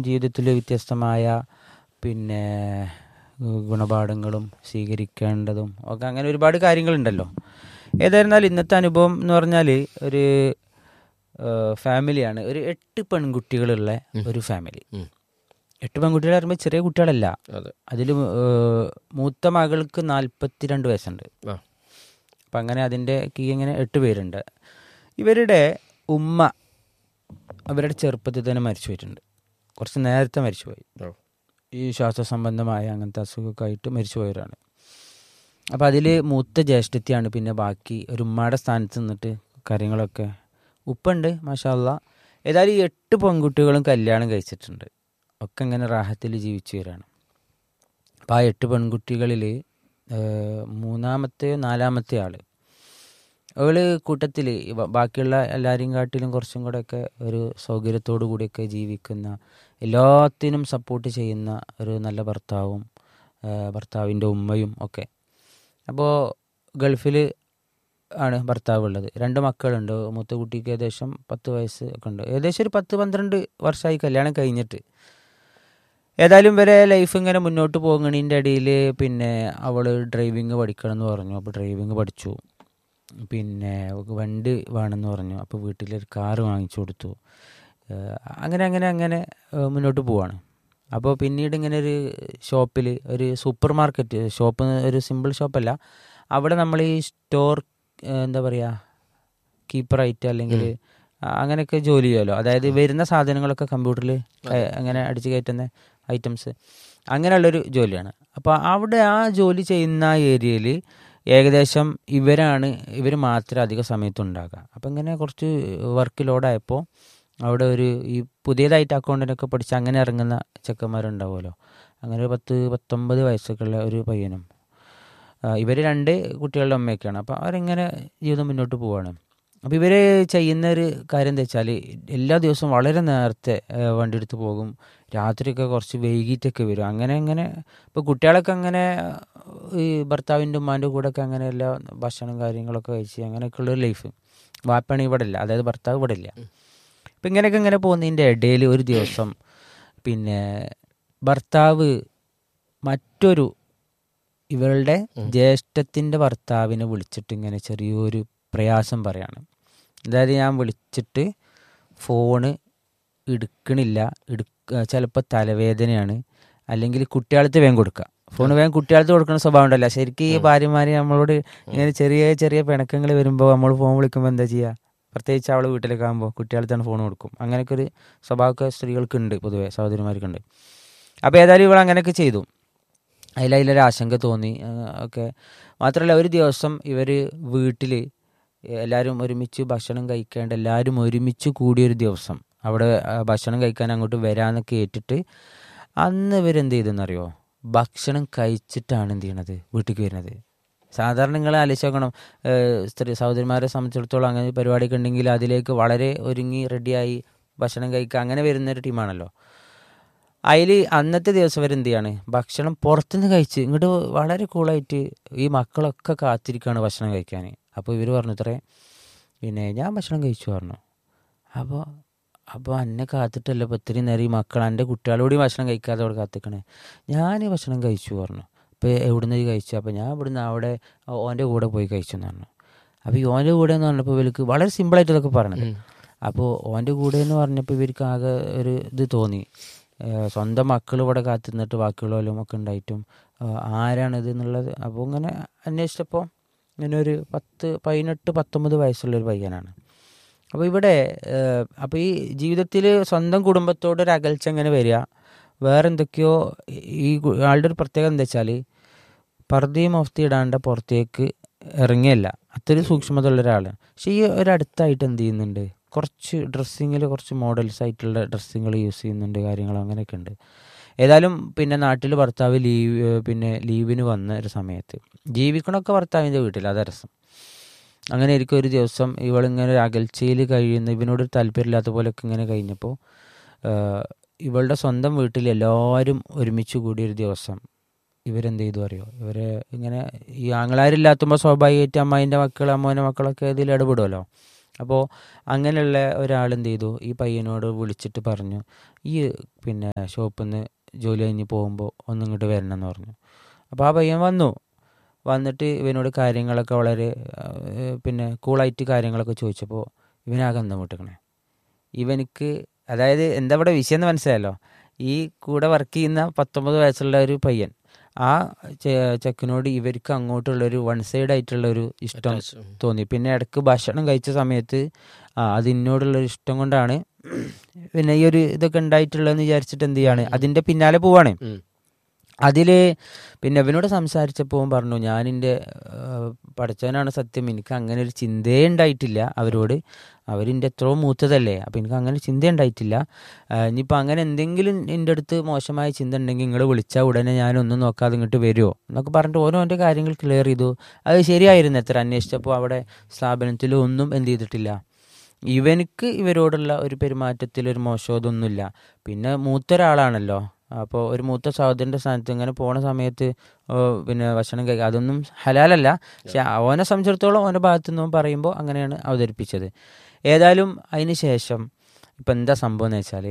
ജീവിതത്തിൽ വ്യത്യസ്തമായ പിന്നെ ഗു- ഗുണപാഠങ്ങളും സ്വീകരിക്കേണ്ടതും ഒക്കെ അങ്ങനെ ഒരുപാട് കാര്യങ്ങളുണ്ടല്ലോ ഏതായിരുന്നാലും ഇന്നത്തെ അനുഭവം എന്ന് പറഞ്ഞാൽ ഒരു ഏഹ്, ഫാമിലിയാണ് ഒരു എട്ട് പെൺകുട്ടികളുള്ള ഒരു ഫാമിലി ഉം. എട്ട് പെൺകുട്ടികൾ പറയുമ്പോൾ ചെറിയ കുട്ടികളല്ല അതെ അതിൽ മൂത്ത മകൾക്ക് നാൽപ്പത്തിരണ്ട് വയസ്സുണ്ട് ആ അപ്പം അങ്ങനെ അതിൻ്റെ കീ ഇങ്ങനെ എട്ട് പേരുണ്ട് ഇവരുടെ ഉമ്മ അവരുടെ ചെറുപ്പത്തിൽ തന്നെ മരിച്ചു പോയിട്ടുണ്ട് കുറച്ച് നേരത്തെ മരിച്ചുപോയി ഓ. ഈ ശ്വാസ സംബന്ധമായ അങ്ങനത്തെ അസുഖമൊക്കെ ആയിട്ട് മരിച്ചു പോയവരാണ് അപ്പോൾ അതിൽ മൂത്ത ജ്യേഷ്ഠത്തിയാണ് പിന്നെ ബാക്കി ഒരു ഉമ്മയുടെ സ്ഥാനത്ത് നിന്നിട്ട് കാര്യങ്ങളൊക്കെ ഉപ്പുണ്ട് മാഷാല്ല ഏതായാലും ഈ എട്ട് പെൺകുട്ടികളും കല്യാണം കഴിച്ചിട്ടുണ്ട് ഒക്കെ ഇങ്ങനെ റാഹത്തിൽ ജീവിച്ചു വരാണ് അപ്പോൾ ആ എട്ട് പെൺകുട്ടികളിൽ മൂന്നാമത്തെയോ നാലാമത്തെ ആള് അവള് കൂട്ടത്തിൽ ബാക്കിയുള്ള എല്ലാവരെയും കാട്ടിലും കുറച്ചും കൂടെ ഒക്കെ ഒരു സൗകര്യത്തോടു കൂടിയൊക്കെ ജീവിക്കുന്ന എല്ലാത്തിനും സപ്പോർട്ട് ചെയ്യുന്ന ഒരു നല്ല ഭർത്താവും ആ, ഭർത്താവിൻ്റെ ഉമ്മയും ഒക്കെ അപ്പോൾ ഗൾഫിൽ ആണ് ഭർത്താവ് ഉള്ളത് രണ്ട് മക്കളുണ്ട് മൂത്ത കുട്ടിക്ക് ഏകദേശം പത്ത് വയസ്സ് ഒക്കെ ഉണ്ട് ഏകദേശം ഒരു പത്ത് പന്ത്രണ്ട് വർഷമായി കല്യാണം കഴിഞ്ഞിട്ട് ഏതായാലും വരെ ലൈഫ് ഇങ്ങനെ മുന്നോട്ട് പോകുന്നതിൻ്റെ ഇടയിൽ പിന്നെ അവൾ ഡ്രൈവിങ് പഠിക്കണം എന്ന് പറഞ്ഞു അപ്പോൾ ഡ്രൈവിങ് പഠിച്ചു പിന്നെ അവൾക്ക് വണ്ടി വേണമെന്ന് പറഞ്ഞു അപ്പോൾ വീട്ടിലൊരു കാറ് വാങ്ങിച്ചു കൊടുത്തു ഏഹ് അങ്ങനെ അങ്ങനെ അങ്ങനെ ഏഹ് മുന്നോട്ട് പോവാണ് അപ്പോൾ പിന്നീട് ഇങ്ങനെ ഒരു ഷോപ്പിൽ ഒരു സൂപ്പർ മാർക്കറ്റ് ഷോപ്പ് ഒരു സിമ്പിൾ ഷോപ്പല്ല അവിടെ നമ്മൾ ഈ സ്റ്റോർ ഏഹ് എന്താ പറയുക കീപ്പറായിട്ട് അല്ലെങ്കിൽ അങ്ങനെയൊക്കെ ജോലി ചെയ്യുമല്ലോ അതായത് വരുന്ന സാധനങ്ങളൊക്കെ കമ്പ്യൂട്ടറിൽ അങ്ങനെ അടിച്ചു കയറ്റുന്ന ഐറ്റംസ് അങ്ങനെയുള്ളൊരു ജോലിയാണ് അപ്പോൾ അവിടെ ആ ജോലി ചെയ്യുന്ന ഏരിയയിൽ ഏകദേശം ഇവരാണ് ഇവർ മാത്രമേ അധിക സമയത്ത് ഉണ്ടാകുക അപ്പം ഇങ്ങനെ കുറച്ച് വർക്ക് ലോഡായപ്പോൾ അവിടെ ഒരു ഈ പുതിയതായിട്ട് അക്കൗണ്ടിനൊക്കെ പഠിച്ച് അങ്ങനെ ഇറങ്ങുന്ന ചെക്കന്മാരുണ്ടാവുമല്ലോ അങ്ങനെ ഒരു പത്ത് പത്തൊമ്പത് വയസ്സൊക്കെ ഉള്ള ഒരു പയ്യനും ഇവർ രണ്ട് കുട്ടികളുടെ അമ്മയൊക്കെയാണ് അപ്പോൾ അവരിങ്ങനെ ജീവിതം മുന്നോട്ട് പോവാണ് അപ്പോൾ ഇവർ ചെയ്യുന്ന ഒരു കാര്യം എന്താ വെച്ചാൽ എല്ലാ ദിവസവും വളരെ നേരത്തെ ആ, വണ്ടി എടുത്ത് പോകും രാത്രിയൊക്കെ കുറച്ച് വൈകിട്ടൊക്കെ വരും അങ്ങനെ അങ്ങനെ ഇപ്പോൾ കുട്ടികളൊക്കെ അങ്ങനെ ഈ ഭർത്താവിൻ്റെ ഉമ്മാൻ്റെ കൂടെ ഒക്കെ അങ്ങനെ എല്ലാ ഭക്ഷണം കാര്യങ്ങളൊക്കെ കഴിച്ച് അങ്ങനെയൊക്കെയുള്ളൊരു ലൈഫ് വാപ്പാണ് ഇവിടെ ഇല്ല അതായത് ഭർത്താവ് ഇവിടെ ഇല്ല അപ്പം ഇങ്ങനെയൊക്കെ ഇങ്ങനെ പോകുന്നതിൻ്റെ ഇടയിൽ ഒരു ദിവസം പിന്നെ ഭർത്താവ് മറ്റൊരു ഇവളുടെ ജ്യേഷ്ഠത്തിൻ്റെ ഭർത്താവിനെ വിളിച്ചിട്ട് ഇങ്ങനെ ചെറിയൊരു പ്രയാസം പറയാണ് അതായത് ഞാൻ വിളിച്ചിട്ട് ഫോണ് എടുക്കണില്ല എടുക്ക ചിലപ്പോൾ തലവേദനയാണ് അല്ലെങ്കിൽ കുട്ടികളത്ത് വേഗം കൊടുക്കുക ഫോൺ വേഗം കുട്ടികളത്ത് കൊടുക്കുന്ന സ്വഭാവം ഉണ്ടല്ലോ ശരിക്കും ഈ ഭാര്യമാര് നമ്മളോട് ഇങ്ങനെ ചെറിയ ചെറിയ പിണക്കങ്ങൾ വരുമ്പോൾ നമ്മൾ ഫോൺ വിളിക്കുമ്പോൾ എന്താ ചെയ്യുക പ്രത്യേകിച്ച് അവൾ വീട്ടിലൊക്കെ ആകുമ്പോൾ കുട്ടികളത്താണ് ഫോൺ കൊടുക്കും അങ്ങനെയൊക്കെ ഒരു സ്വഭാവമൊക്കെ സ്ത്രീകൾക്കുണ്ട് പൊതുവെ സഹോദരിമാർക്കുണ്ട് അപ്പോൾ ഏതായാലും ഇവൾ അങ്ങനെയൊക്കെ ചെയ്തു അതിൽ അതിലൊരു ആശങ്ക തോന്നി ആ, ഒക്കെ മാത്രമല്ല ഒരു ദിവസം ഇവർ വീട്ടിൽ എല്ലാവരും ഒരുമിച്ച് ഭക്ഷണം കഴിക്കേണ്ട എല്ലാവരും ഒരുമിച്ച് കൂടിയൊരു ദിവസം അവിടെ ആ, ഭക്ഷണം കഴിക്കാൻ അങ്ങോട്ട് വരാമെന്നൊക്കെ ഏറ്റിട്ട് അന്ന് ഇവരെന്ത് ചെയ്തെന്നറിയോ ഭക്ഷണം കഴിച്ചിട്ടാണ് എന്ത് ചെയ്യണത് വീട്ടിലേക്ക് വരുന്നത് സാധാരണ നിങ്ങൾ ആലോചിച്ച് നോക്കണം ഏഹ് സ്ത്രീ സഹോദരിമാരെ സംബന്ധിച്ചിടത്തോളം അങ്ങനെ ഒരു പരിപാടിയൊക്കെ ഉണ്ടെങ്കിൽ അതിലേക്ക് വളരെ ഒരുങ്ങി റെഡിയായി ഭക്ഷണം കഴിക്കുക അങ്ങനെ വരുന്നൊരു ടീമാണല്ലോ അതിൽ അന്നത്തെ ദിവസം വരെ എന്ത് ചെയ്യാണ് ഭക്ഷണം പുറത്തുനിന്ന് കഴിച്ച് ഇങ്ങോട്ട് വളരെ കൂളായിട്ട് ഈ മക്കളൊക്കെ കാത്തിരിക്കുകയാണ് ഭക്ഷണം കഴിക്കാൻ അപ്പോൾ ഇവർ പറഞ്ഞു ഇത്രേ പിന്നെ ഞാൻ ഭക്ഷണം കഴിച്ചു പറഞ്ഞു അപ്പോൾ അപ്പോൾ എന്നെ കാത്തിട്ടല്ല ഇപ്പോൾ ഇത്രയും നേരം ഈ മക്കൾ എൻ്റെ കുട്ടികളോട് ഭക്ഷണം കഴിക്കാതെ അവിടെ കാത്തിക്കണേ ഞാൻ ഈ ഭക്ഷണം കഴിച്ചു പറഞ്ഞു അപ്പോൾ എവിടുന്ന് ഈ കഴിച്ചു അപ്പോൾ ഞാൻ ഇവിടുന്ന് അവിടെ ഓൻ്റെ കൂടെ പോയി കഴിച്ചു എന്ന് പറഞ്ഞു അപ്പോൾ ഈ ഓൻ്റെ കൂടെ എന്ന് പറഞ്ഞപ്പോൾ ഇവർക്ക് വളരെ സിമ്പിളായിട്ട് ഇതൊക്കെ പറഞ്ഞത് അപ്പോൾ ഓൻ്റെ കൂടെ എന്ന് പറഞ്ഞപ്പോൾ ഇവർക്ക് ആകെ ഒരു ഇത് തോന്നി ഏഹ് സ്വന്തം മക്കൾ ഇവിടെ കാത്തിരുന്നിട്ട് ബാക്കിയുള്ളവരും ഒക്കെ ഉണ്ടായിട്ടും ആഹ് ആരാണിത് എന്നുള്ളത് അപ്പോൾ ഇങ്ങനെ അന്വേഷിച്ചപ്പോൾ ഇങ്ങനെ ഒരു പത്ത് പതിനെട്ട് പത്തൊമ്പത് വയസ്സുള്ളൊരു പയ്യനാണ് അപ്പോൾ ഇവിടെ അപ്പോൾ ഈ ജീവിതത്തിൽ സ്വന്തം കുടുംബത്തോട് ഒരു അകൽച്ച ഇങ്ങനെ വരിക വേറെ എന്തൊക്കെയോ ഈ കു- ആളുടെ ഒരു പ്രത്യേകത എന്താ വെച്ചാൽ പർദ്ദയും മഫ്തി ഇടാണ്ട് പുറത്തേക്ക് ഇറങ്ങിയല്ല അത്രയും സൂക്ഷ്മത ഉള്ള ഒരാളാണ് പക്ഷേ ഈ ഒരടുത്തായിട്ട് എന്ത് ചെയ്യുന്നുണ്ട് കുറച്ച് ഡ്രസ്സിങ്ങിൽ കുറച്ച് മോഡൽസ് ആയിട്ടുള്ള ഡ്രസ്സിങ്ങൾ യൂസ് ചെയ്യുന്നുണ്ട് കാര്യങ്ങൾ അങ്ങനെയൊക്കെ ഉണ്ട് ഏതായാലും പിന്നെ നാട്ടിൽ ഭർത്താവ് ലീവ് ഏഹ് പിന്നെ ലീവിന് വന്ന ഒരു സമയത്ത് ജീവിക്കണമൊക്കെ ഭർത്താവിൻ്റെ വീട്ടിൽ അതാ രസം അങ്ങനെ ആയിരിക്കും ഒരു ദിവസം ഇവളിങ്ങനെ ഒരു അകൽച്ചയിൽ കഴിയുന്ന ഇവനോട് ഒരു താല്പര്യമില്ലാത്ത പോലെയൊക്കെ ഇങ്ങനെ കഴിഞ്ഞപ്പോൾ ആഹ് ഇവളുടെ സ്വന്തം വീട്ടിൽ എല്ലാവരും ഒരുമിച്ച് കൂടിയ ഒരു ദിവസം ഇവരെന്ത് ചെയ്തു അറിയോ ഇവരെ ഇങ്ങനെ ഈ ആങ്ങളാരില്ലാത്തുമ്പോൾ സ്വാഭാവികമായിട്ട് അമ്മായിൻ്റെ മക്കൾ അമ്മോൻ്റെ മക്കളൊക്കെ ഇതിൽ ഇടപെടുമല്ലോ അപ്പോൾ അങ്ങനെയുള്ള ഒരാൾ എന്ത് ചെയ്തു ഈ പയ്യനോട് വിളിച്ചിട്ട് പറഞ്ഞു ഈ പിന്നെ ഷോപ്പിൽ നിന്ന് ജോലി കഴിഞ്ഞ് പോകുമ്പോൾ ഒന്ന് ഇങ്ങോട്ട് വരണം എന്ന് പറഞ്ഞു അപ്പോൾ ആ പയ്യൻ വന്നു വന്നിട്ട് ഇവനോട് കാര്യങ്ങളൊക്കെ വളരെ ഏഹ്, പിന്നെ കൂളായിട്ട് കാര്യങ്ങളൊക്കെ ചോദിച്ചപ്പോൾ ഇവനാകെ അന്തം വിട്ടിക്കണേ ഇവനിക്ക് അതായത് എന്താ ഇവിടെ വിഷയം എന്ന് മനസ്സിലായല്ലോ ഈ കൂടെ വർക്ക് ചെയ്യുന്ന പത്തൊമ്പത് വയസ്സുള്ള ഒരു പയ്യൻ ആ ചെ- ചെക്കനോട് ഇവർക്ക് അങ്ങോട്ടുള്ള ഒരു വൺ സൈഡ് ആയിട്ടുള്ള ഒരു ഇഷ്ടം തോന്നി പിന്നെ ഇടയ്ക്ക് ഭക്ഷണം കഴിച്ച സമയത്ത് ആ അത് എന്നോടുള്ള ഒരു ഇഷ്ടം കൊണ്ടാണ് പിന്നെ ഈ ഒരു ഇതൊക്കെ ഉണ്ടായിട്ടുള്ളതെന്ന് വിചാരിച്ചിട്ട് എന്ത് ചെയ്യാണ് അതിന്റെ പിന്നാലെ പോവാണ് ഉം. അതിൽ പിന്നെ അവനോട് സംസാരിച്ചപ്പോൾ അവൻ പറഞ്ഞു ഞാൻ എൻ്റെ പഠിച്ചവനാണ് സത്യം എനിക്ക് അങ്ങനെ ഒരു ചിന്തയേ ഉണ്ടായിട്ടില്ല അവരോട് അവരിൻ്റെ എത്രയോ മൂത്തതല്ലേ അപ്പം എനിക്ക് അങ്ങനെ ചിന്ത ഉണ്ടായിട്ടില്ല ആ, ഇനിയിപ്പോൾ അങ്ങനെ എന്തെങ്കിലും എൻ്റെ അടുത്ത് മോശമായ ചിന്ത ഉണ്ടെങ്കിൽ നിങ്ങൾ വിളിച്ചാൽ ഉടനെ ഞാനൊന്നും നോക്കാതെ ഇങ്ങോട്ട് വരുമോ എന്നൊക്കെ പറഞ്ഞിട്ട് ഓരോ എൻ്റെ കാര്യങ്ങൾ ക്ലിയർ ചെയ്തു അത് ശരിയായിരുന്നു എത്ര അന്വേഷിച്ചപ്പോൾ അവിടെ സ്ഥാപനത്തിൽ ഒന്നും എന്ത് ചെയ്തിട്ടില്ല ഇവനിക്ക് ഇവരോടുള്ള ഒരു പെരുമാറ്റത്തിൽ ഒരു മോശമൊതൊന്നുമില്ല പിന്നെ മൂത്ത ഒരാളാണല്ലോ അപ്പോൾ ഒരു മൂത്ത സഹോദരൻ്റെ സ്ഥാനത്ത് ഇങ്ങനെ പോണ സമയത്ത് ഓ, പിന്നെ ഭക്ഷണം കഴിക്കുക അതൊന്നും ഹലാലല്ല പക്ഷെ അവനെ സംബന്ധിച്ചിടത്തോളം അവൻ്റെ ഭാഗത്തു നിന്നും പറയുമ്പോൾ അങ്ങനെയാണ് അവതരിപ്പിച്ചത് ഏതായാലും അതിന് ശേഷം ഇപ്പം എന്താ സംഭവം എന്ന് വെച്ചാൽ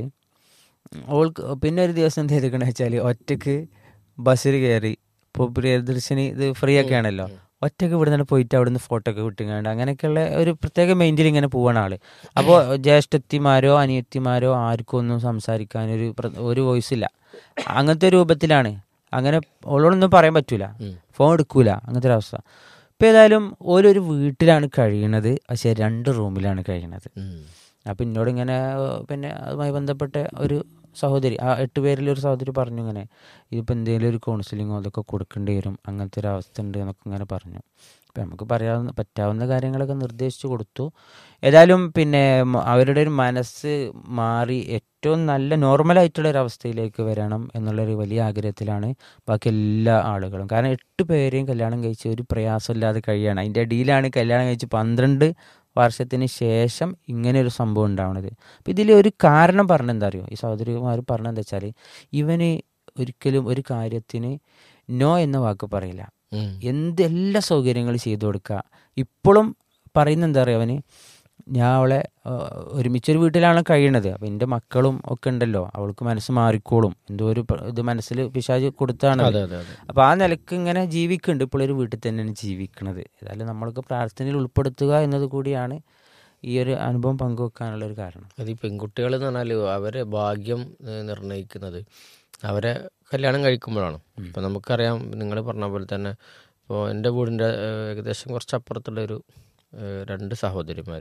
ഓൾക്ക് പിന്നെ ഒരു ദിവസം എന്ത് ചെയ്തിരിക്കണെന്ന് വെച്ചാൽ ഒറ്റക്ക് ബസ്സിൽ കയറി ഇപ്പോൾ പ്രിയദർശിനി ഇത് ഫ്രീ ഒക്കെ ആണല്ലോ ഒറ്റക്ക് ഇവിടെ നിന്ന് പോയിട്ട് അവിടെ നിന്ന് ഫോട്ടോ ഒക്കെ വിട്ടുങ്ങാണ്ട് അങ്ങനെയൊക്കെയുള്ള ഒരു പ്രത്യേക മൈൻഡിൽ ഇങ്ങനെ പോവാണ് ആള് അപ്പോൾ ജ്യേഷ്ഠത്തിമാരോ അനിയത്തിമാരോ ആർക്കും ഒന്നും സംസാരിക്കാൻ ഒരു പ്ര- ഒരു വോയിസ് ഇല്ല അങ്ങനത്തെ രൂപത്തിലാണ് അങ്ങനെ ഓളോടൊന്നും പറയാൻ പറ്റൂല ഫോൺ എടുക്കൂല അങ്ങനത്തെ ഒരു അവസ്ഥ ഇപ്പം ഏതായാലും ഓരോരു വീട്ടിലാണ് കഴിയണത് പക്ഷേ രണ്ട് റൂമിലാണ് കഴിയണത് ഉം. അപ്പം എന്നോട് ഇങ്ങനെ ഏഹ്, പിന്നെ അതുമായി ബന്ധപ്പെട്ട ഒരു സഹോദരി ആ എട്ട് പേരിൽ ഒരു സഹോദരി പറഞ്ഞു ഇങ്ങനെ ഇതിപ്പോൾ എന്തെങ്കിലും ഒരു കൗൺസിലിങ്ങോ അതൊക്കെ കൊടുക്കേണ്ടി വരും അങ്ങനത്തെ ഒരു അവസ്ഥ ഉണ്ട് എന്നൊക്കെ ഇങ്ങനെ പറഞ്ഞു അപ്പം നമുക്ക് പറയാവുന്ന പറ്റാവുന്ന കാര്യങ്ങളൊക്കെ നിർദ്ദേശിച്ചു കൊടുത്തു ഏതായാലും പിന്നെ മ- അവരുടെ ഒരു മനസ്സ് മാറി ഏറ്റവും നല്ല നോർമലായിട്ടുള്ള ഒരു അവസ്ഥയിലേക്ക് വരണം എന്നുള്ളൊരു വലിയ ആഗ്രഹത്തിലാണ് ബാക്കി എല്ലാ ആളുകളും കാരണം എട്ട് പേരെയും കല്യാണം കഴിച്ച് ഒരു പ്രയാസമില്ലാതെ കഴിയാണ് അതിൻ്റെ ഇടയിലാണ് കല്യാണം കഴിച്ച് പന്ത്രണ്ട് വർഷത്തിന് ശേഷം ഇങ്ങനെ ഒരു സംഭവം ഉണ്ടാവണത് അപ്പം ഇതിൽ ഒരു കാരണം പറഞ്ഞ എന്താ അറിയോ ഈ സഹോദരിമാർ പറഞ്ഞ എന്താ വെച്ചാൽ ഇവന് ഒരിക്കലും ഒരു കാര്യത്തിന് നോ എന്ന വാക്ക് പറയില്ല ഉം. എന്ത് എല്ലാ സൗകര്യങ്ങളും ചെയ്തു കൊടുക്കുക ഇപ്പോഴും പറയുന്ന എന്താ പറയുക അവന് ഞാൻ അവളെ ആ, ഒരുമിച്ചൊരു വീട്ടിലാണ് കഴിയണത് അപ്പം എൻ്റെ മക്കളും ഒക്കെ ഉണ്ടല്ലോ അവൾക്ക് മനസ്സ് മാറിക്കോളും എന്തോ ഒരു പ്ര- ഇത് മനസ്സിൽ പിശാജ് കൊടുത്താണ് അതെ അതെ അതെ അപ്പോൾ ആ നിലക്ക് ഇങ്ങനെ ജീവിക്കുന്നുണ്ട് ഇപ്പോൾ ഒരു വീട്ടിൽ തന്നെയാണ് ജീവിക്കുന്നത് ഏതായാലും നമ്മൾക്ക് പ്രാർത്ഥനയിൽ ഉൾപ്പെടുത്തുക എന്നത് കൂടിയാണ് ഈ ഒരു അനുഭവം പങ്കുവെക്കാനുള്ള ഒരു കാരണം അത് ഈ പെൺകുട്ടികൾ എന്ന് പറഞ്ഞാൽ അവരെ ഭാഗ്യം ഏഹ്, നിർണ്ണയിക്കുന്നത് അവരെ കല്യാണം കഴിക്കുമ്പോഴാണ് ഇപ്പം നമുക്കറിയാം നിങ്ങൾ പറഞ്ഞ പോലെ തന്നെ ഇപ്പോൾ എൻ്റെ വീടിൻ്റെ ഏഹ്, ഏകദേശം കുറച്ച് അപ്പുറത്തുള്ള ഒരു ഏഹ്, രണ്ട് സഹോദരിമാർ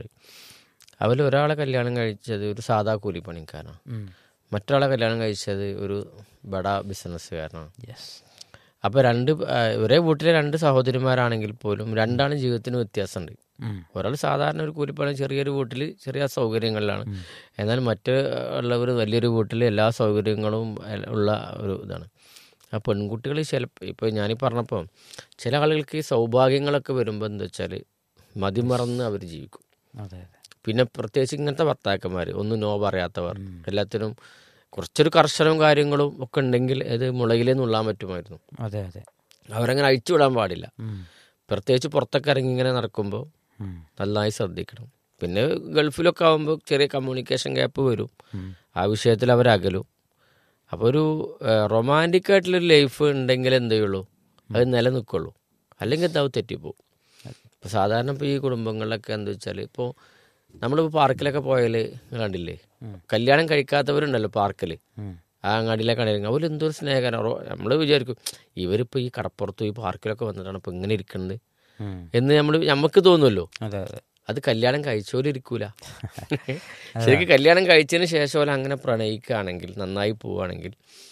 അവരിൽ ഒരാളെ കല്യാണം കഴിച്ചത് ഒരു സാധാ കൂലിപ്പണിക്കാരനാണ് മറ്റൊരാളെ കല്യാണം കഴിച്ചത് ഒരു ബഡ ബിസിനസ്സുകാരനാണ് യെസ് അപ്പോൾ രണ്ട് ആ, ഒരേ വീട്ടിലെ രണ്ട് സഹോദരിമാരാണെങ്കിൽ പോലും രണ്ടാണ് ജീവിതത്തിന് വ്യത്യാസമുണ്ട് ഒരാൾ സാധാരണ ഒരു കൂലിപ്പണി ചെറിയൊരു വീട്ടിൽ ചെറിയ സൗകര്യങ്ങളിലാണ് എന്നാൽ മറ്റ് ഉള്ളവർ വലിയൊരു വീട്ടിൽ എല്ലാ സൗകര്യങ്ങളും എൽ- ഉള്ള ഒരു ഇതാണ് ആ പെൺകുട്ടികൾ ചിലപ്പോൾ ഇപ്പോൾ ഞാനീ പറഞ്ഞപ്പോൾ ചില ആളുകൾക്ക് ഈ സൗഭാഗ്യങ്ങളൊക്കെ വരുമ്പോൾ എന്താ വെച്ചാൽ മതിമറന്ന് അവർ ജീവിക്കും അതെ അതെ പിന്നെ പ്രത്യേകിച്ച് ഇങ്ങനത്തെ ഭർത്താക്കന്മാർ ഒന്നും നോ പറയാത്തവർ എല്ലാത്തിനും കുറച്ചൊരു കർശനവും കാര്യങ്ങളും ഒക്കെ ഉണ്ടെങ്കിൽ അത് മുളകിലേ നുള്ളാൻ പറ്റുമായിരുന്നു അതെ അതെ അവരങ്ങനെ അഴിച്ചു വിടാൻ പാടില്ല ഉം. പ്രത്യേകിച്ച് പുറത്തൊക്കെ ഇറങ്ങി ഇങ്ങനെ നടക്കുമ്പോൾ ഉം. നന്നായി ശ്രദ്ധിക്കണം പിന്നെ ഗൾഫിലൊക്കെ ആകുമ്പോൾ ചെറിയ കമ്മ്യൂണിക്കേഷൻ ഗ്യാപ്പ് വരും ഉം. ആ വിഷയത്തിൽ അവർ അകലും അപ്പോൾ ഒരു റൊമാൻറ്റിക് ആയിട്ടുള്ളൊരു ലൈഫ് ഉണ്ടെങ്കിൽ എന്ത് ചെയ്യുള്ളൂ അത് നിലനിൽക്കുള്ളൂ അല്ലെങ്കിൽ എന്താവും തെറ്റിപ്പോവും ഇപ്പോൾ സാധാരണ ഇപ്പോൾ ഈ കുടുംബങ്ങളിലൊക്കെ എന്താ വെച്ചാൽ ഇപ്പോൾ നമ്മളിപ്പോൾ പാർക്കിലൊക്കെ പോയാൽ കണ്ടില്ലേ കല്യാണം കഴിക്കാത്തവരുണ്ടല്ലോ പാർക്കിൽ ഉം. ആ അങ്ങാടിയിലൊക്കെ ആണെങ്കിൽ അവർ എന്തൊരു സ്നേഹകരം നമ്മൾ വിചാരിക്കും ഇവരിപ്പോൾ ഈ കടപ്പുറത്തും ഈ പാർക്കിലൊക്കെ വന്നിട്ടാണ് ഇപ്പോൾ ഇങ്ങനെ ഇരിക്കുന്നത് ഉം. എന്ന് നമ്മൾ നമുക്ക് തോന്നുമല്ലോ അതെ അതെ അത് കല്യാണം കഴിച്ചോലും ഇരിക്കൂല ശരിക്കും കല്യാണം കഴിച്ചതിന് ശേഷം പോലെ അങ്ങനെ പ്രണയിക്കുകയാണെങ്കിൽ നന്നായി പോവുകയാണെങ്കിൽ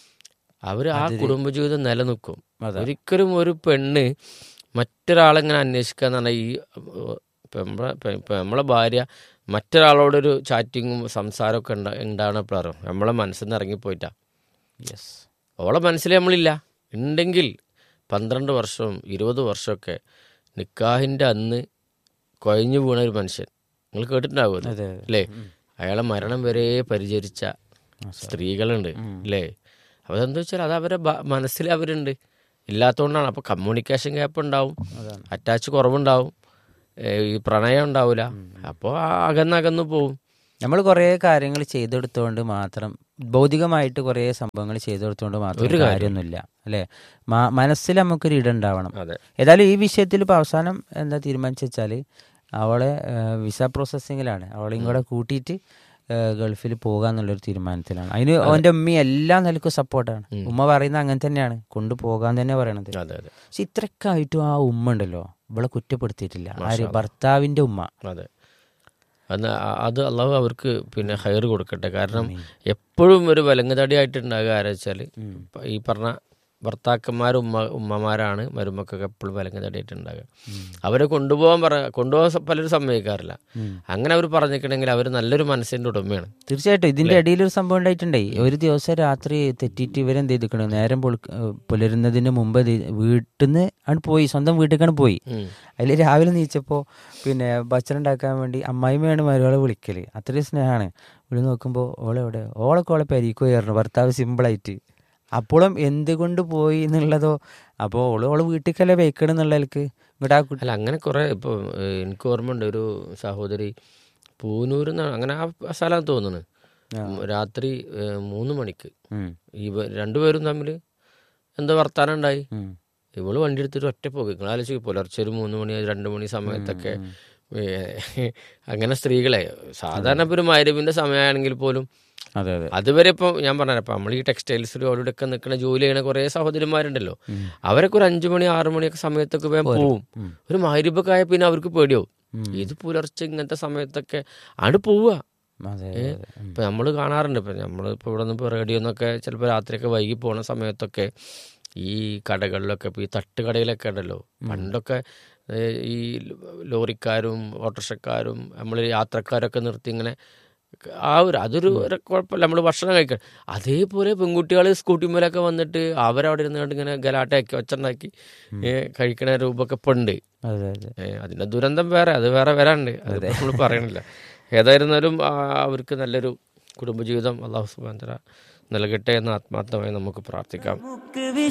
അവർ ആ കുടുംബജീവിതം നിലനിൽക്കും ഒരിക്കലും ഒരു പെണ്ണ് മറ്റൊരാളെങ്ങനെ അന്വേഷിക്കുക എന്ന് പറഞ്ഞാൽ ഈ ഇപ്പം നമ്മളെ ഇപ്പം ഇപ്പം നമ്മളെ ഭാര്യ മറ്റൊരാളോടൊരു ചാറ്റിങ്ങും സംസാരമൊക്കെ ഉണ്ടാ ഉണ്ടാവണപ്പോഴാണ് നമ്മളെ മനസ്സിൽ നിന്ന് ഇറങ്ങിപ്പോയിട്ടാ യെസ് ഓളെ മനസ്സിൽ നമ്മളില്ല ഉണ്ടെങ്കിൽ പന്ത്രണ്ട് വർഷവും ഇരുപത് വർഷമൊക്കെ നിക്കാഹിൻ്റെ അന്ന് കൊഴഞ്ഞു വീണ ഒരു മനുഷ്യൻ നിങ്ങൾ കേട്ടിട്ടുണ്ടാവുമല്ലോ അതെ അതെ അല്ലേ അയാളെ മരണം വരെ പരിചരിച്ച സ്ത്രീകളുണ്ട് അല്ലേ അപ്പോൾ അതെന്താ വെച്ചാൽ അത് അവരെ ബ- മനസ്സിൽ അവരുണ്ട് ഇല്ലാത്തതുകൊണ്ടാണ് അപ്പോൾ കമ്മ്യൂണിക്കേഷൻ ഗ്യാപ്പ് ഉണ്ടാവും അതാണ് അറ്റാച്ച് കുറവുണ്ടാവും ഏഹ് ഈ പ്രണയം ഉണ്ടാവില്ല അപ്പോൾ അകന്നകന്ന് പോവും നമ്മൾ കുറേ കാര്യങ്ങൾ ചെയ്തെടുത്തുകൊണ്ട് മാത്രം ഭൗതികമായിട്ട് കുറേ സംഭവങ്ങൾ ചെയ്തെടുത്തുകൊണ്ട് മാത്രം ഒരു കാര്യം. കാര്യമൊന്നുമില്ല അല്ലേ മാ- മനസ്സിൽ നമുക്കൊരു ഇടുണ്ടാവണം അതെ ഏതായാലും ഈ വിഷയത്തിൽ ഇപ്പോൾ അവസാനം എന്താ തീരുമാനിച്ചു വെച്ചാൽ അവളെ ഏഹ്, വിസ പ്രോസസ്സിങ്ങിലാണ് അവളെയും കൂടെ കൂട്ടിയിട്ട് ഏഹ്, ഗൾഫിൽ പോകാന്നുള്ളൊരു തീരുമാനത്തിലാണ് അതിന് അവൻ്റെ ഉമ്മ എല്ലാ നിലക്കും സപ്പോർട്ടാണ് ഉമ്മ പറയുന്നത് അങ്ങനെ തന്നെയാണ് കൊണ്ടുപോകാൻ തന്നെ പറയണത് അതെ അതെ പക്ഷെ ഇത്രയൊക്കെ ആയിട്ടും ആ ഉമ്മ ഉണ്ടല്ലോ ഇവളെ കുറ്റപ്പെടുത്തിയിട്ടില്ല ആര് ഭർത്താവിൻ്റെ ഉമ്മ അതെ അത് അ- അത് അള്ളാഹു അവർക്ക് പിന്നെ ഹയർ കൊടുക്കട്ടെ കാരണം എപ്പോഴും ഒരു വിലങ്ങുതടിയായിട്ടുണ്ടാകുക ആരാ വെച്ചാൽ ഈ പറഞ്ഞ ഭർത്താക്കന്മാർ ഉമ്മ ഉമ്മമാരാണ് മരുമക്കൊക്കെ എപ്പോഴും വിലങ്ങുതടിയായിട്ടുണ്ടാകുക അവരെ കൊണ്ടുപോകാൻ പറ കൊണ്ടുപോകാൻ സ- പലരും സമ്മതിക്കാറില്ല അങ്ങനെ അവർ പറഞ്ഞിട്ടുണ്ടെങ്കിൽ അവർ നല്ലൊരു മനസ്സിൻ്റെ ഉടമയാണ് തീർച്ചയായിട്ടും ഇതിന്റെ ഇടയിൽ ഒരു സംഭവം ഉണ്ടായിട്ടുണ്ടേ ഒരു ദിവസം രാത്രി തെറ്റിയിട്ട് ഇവരെന്ത് ചെയ്തിക്കണു നേരം പൊളു- ഏഹ് പുലരുന്നതിന് മുമ്പ് വീട്ടിൽ നിന്ന് ആണ് പോയി സ്വന്തം വീട്ടിലേക്കാണ് പോയി ഉം. അതിൽ രാവിലെ നീച്ചപ്പോൾ പിന്നെ ഭക്ഷണം ഉണ്ടാക്കാൻ വേണ്ടി അമ്മായിമ്മയാണ് മരുവാളെ വിളിക്കല് അത്രയും സ്നേഹമാണ് വിളി നോക്കുമ്പോൾ ഓളെവിടെ ഓളൊക്കെ ഓളെ പെരീക്കോ കയറണം ഭർത്താവ് സിമ്പിളായിട്ട് അപ്പോഴും എന്തുകൊണ്ട് പോയി എന്നുള്ളതോ അപ്പോൾ ഓള് ഓള് വീട്ടിലേക്കല്ലേ വെക്കണം എന്നുള്ളതിലേക്ക് ഇങ്ങോട്ട് ആ കുട്ടി അല്ല അങ്ങനെ കുറേ ഇപ്പോൾ എനിക്ക് ഓർമ്മയുണ്ട് ഒരു സഹോദരി പൂനൂർ എന്നാണ് അങ്ങനെ ആ സ്ഥലം തോന്നുന്നു രാത്രി ഏഹ്, മൂന്ന് മണിക്ക് ഉം, ഈ വ- രണ്ടുപേരും തമ്മിൽ എന്താ വർത്താനം ഉണ്ടായി ഉം. ഇവള് വണ്ടി എടുത്തിട്ട് ഒറ്റ പോകും നിങ്ങൾ ആലോചിക്കും പുലർച്ചെ ഒരു മൂന്ന് മണി രണ്ട് മണി സമയത്തൊക്കെ ഏ, അങ്ങനെ സ്ത്രീകളെ സാധാരണ ഇപ്പൊ ഒരു മരുവിന്റെ സമയമാണെങ്കിൽ പോലും അതെ അതെ അതുവരെ ഇപ്പം ഞാൻ പറഞ്ഞ ഇപ്പം നമ്മൾ ഈ ടെക്സ്റ്റൈൽസിലും അവിടെ ഒക്കെ നിൽക്കുന്ന ജോലി ചെയ്യണ കുറേ സഹോദരന്മാരുണ്ടല്ലോ അവരൊക്കെ ഒരു അഞ്ചു മണി ആറു മണിയൊക്കെ സമയത്തൊക്കെ വേഗം പോവും ഒരു മരുപ്പൊക്കെ ആയ പിന്നെ അവർക്ക് പേടിയാവും ഇത് പുലർച്ചെ ഇങ്ങനത്തെ സമയത്തൊക്കെ ആണ് പോവുക അതെ അതെ അതെ ഉം. ഇപ്പം നമ്മൾ കാണാറുണ്ട് ഇപ്പം നമ്മൾ ഇപ്പോൾ ഇവിടെ നിന്ന് ഇപ്പോൾ റേഡിയോ നിന്നൊക്കെ ചിലപ്പോൾ രാത്രിയൊക്കെ വൈകി പോണ സമയത്തൊക്കെ ഈ കടകളിലൊക്കെ ഇപ്പോൾ ഈ തട്ടുകടയിലൊക്കെ ഉണ്ടല്ലോ പണ്ടൊക്കെ ഏ, ഈ ലോറിക്കാരും ഓട്ടോറിക്ഷക്കാരും നമ്മൾ യാത്രക്കാരൊക്കെ നിർത്തി ഇങ്ങനെ ആ ഒരു അതൊരു ഒരു കുഴപ്പമില്ല നമ്മൾ ഭക്ഷണം കഴിക്കാൻ അതേപോലെ പെൺകുട്ടികൾ സ്കൂട്ടിമേലൊക്കെ വന്നിട്ട് അവരവിടെ ഇരുന്നുകൊണ്ട് ഇങ്ങനെ ഗലാട്ടയാക്കി ഒച്ചുണ്ടാക്കി കഴിക്കണ രൂപമൊക്കെ ഇപ്പം ഉണ്ട് അതെ അതെ ഏ, അതിന്റെ ദുരന്തം വേറെ അത് വേറെ വരാണ്ട് അത് നമ്മൾ പറയണില്ല ഏതായിരുന്നാലും ആ, അവർക്ക് നല്ലൊരു കുടുംബജീവിതം അള്ളാഹു സുബാന്തര നൽകട്ടെ എന്ന് ആത്മാർത്ഥമായി നമുക്ക് പ്രാർത്ഥിക്കാം